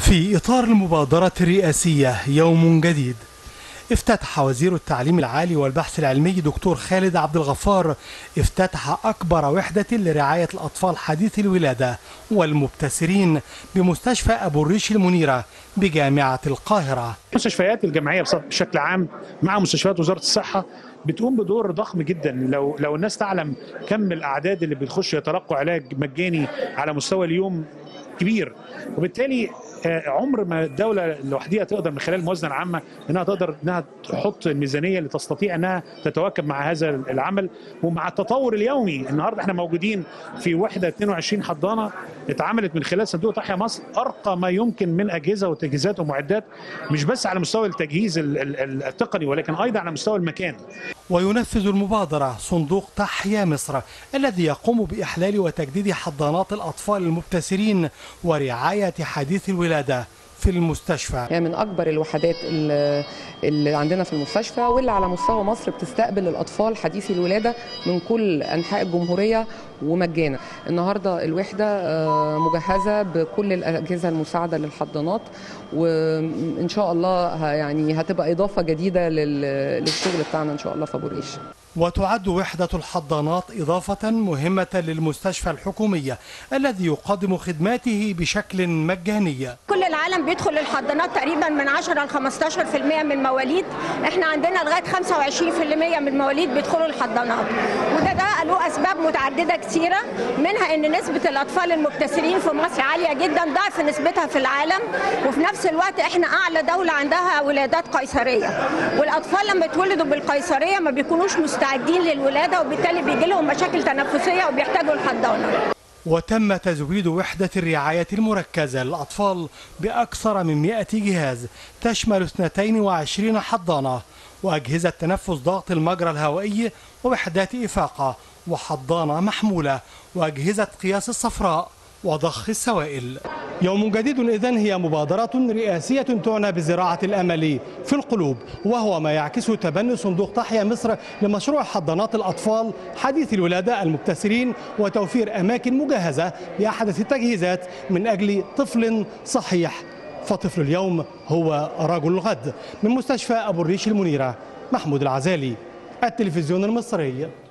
في إطار المبادرة الرئاسية يوم جديد افتتح وزير التعليم العالي والبحث العلمي دكتور خالد عبد الغفار افتتح أكبر وحدة لرعاية الأطفال حديث الولادة والمبتسرين بمستشفى أبو الريش المنيرة بجامعة القاهرة المستشفيات الجامعيه بشكل عام مع مستشفيات وزاره الصحه بتقوم بدور ضخم جدا لو لو الناس تعلم كم الاعداد اللي بتخش يتلقوا علاج مجاني على مستوى اليوم كبير وبالتالي آه، عمر ما الدوله لوحدها تقدر من خلال الموازنه العامه انها تقدر انها تحط الميزانيه اللي تستطيع انها تتواكب مع هذا العمل ومع التطور اليومي النهارده احنا موجودين في وحده 22 حضانه اتعملت من خلال صندوق تحيا مصر ارقى ما يمكن من اجهزه وتجهيزات ومعدات مش بس على مستوى التجهيز ال- ال- التقني ولكن ايضا على مستوى المكان وينفذ المبادرة صندوق تحيا مصر الذي يقوم بإحلال وتجديد حضانات الأطفال المبتسرين ورعاية حديث الولادة في المستشفى هي من اكبر الوحدات اللي اللي عندنا في المستشفى واللي على مستوى مصر بتستقبل الاطفال حديثي الولاده من كل انحاء الجمهوريه ومجانا النهارده الوحده آه، مجهزه بكل الاجهزه المساعده للحضانات وان شاء الله ه- يعني هتبقى اضافه جديده لل- للشغل بتاعنا ان شاء الله في ابو الريش وتعد وحدة الحضانات إضافة مهمة للمستشفى الحكومية الذي يقدم خدماته بشكل مجاني كل العالم بيدخل الحضانات تقريبا من 10 ل 15% من المواليد احنا عندنا لغايه 25% من المواليد بيدخلوا الحضانات وده ده له اسباب متعدده كثيره منها ان نسبه الاطفال المبتسرين في مصر عاليه جدا ضعف نسبتها في العالم وفي نفس الوقت احنا اعلى دوله عندها ولادات قيصريه والاطفال لما يتولدوا بالقيصريه ما بيكونوش مستعدين للولاده وبالتالي بيجي لهم مشاكل تنفسيه وبيحتاجوا الحضانه وتم تزويد وحدة الرعاية المركزة للأطفال بأكثر من 100 جهاز تشمل 22 حضانة وأجهزة تنفس ضغط المجرى الهوائي ووحدات إفاقة وحضانة محمولة وأجهزة قياس الصفراء وضخ السوائل يوم جديد إذن هي مبادرة رئاسية تعنى بزراعة الأمل في القلوب وهو ما يعكس تبني صندوق تحيا مصر لمشروع حضانات الأطفال حديث الولادة المبتسرين وتوفير أماكن مجهزة بأحدث التجهيزات من أجل طفل صحيح فطفل اليوم هو رجل الغد من مستشفى أبو الريش المنيرة محمود العزالي التلفزيون المصري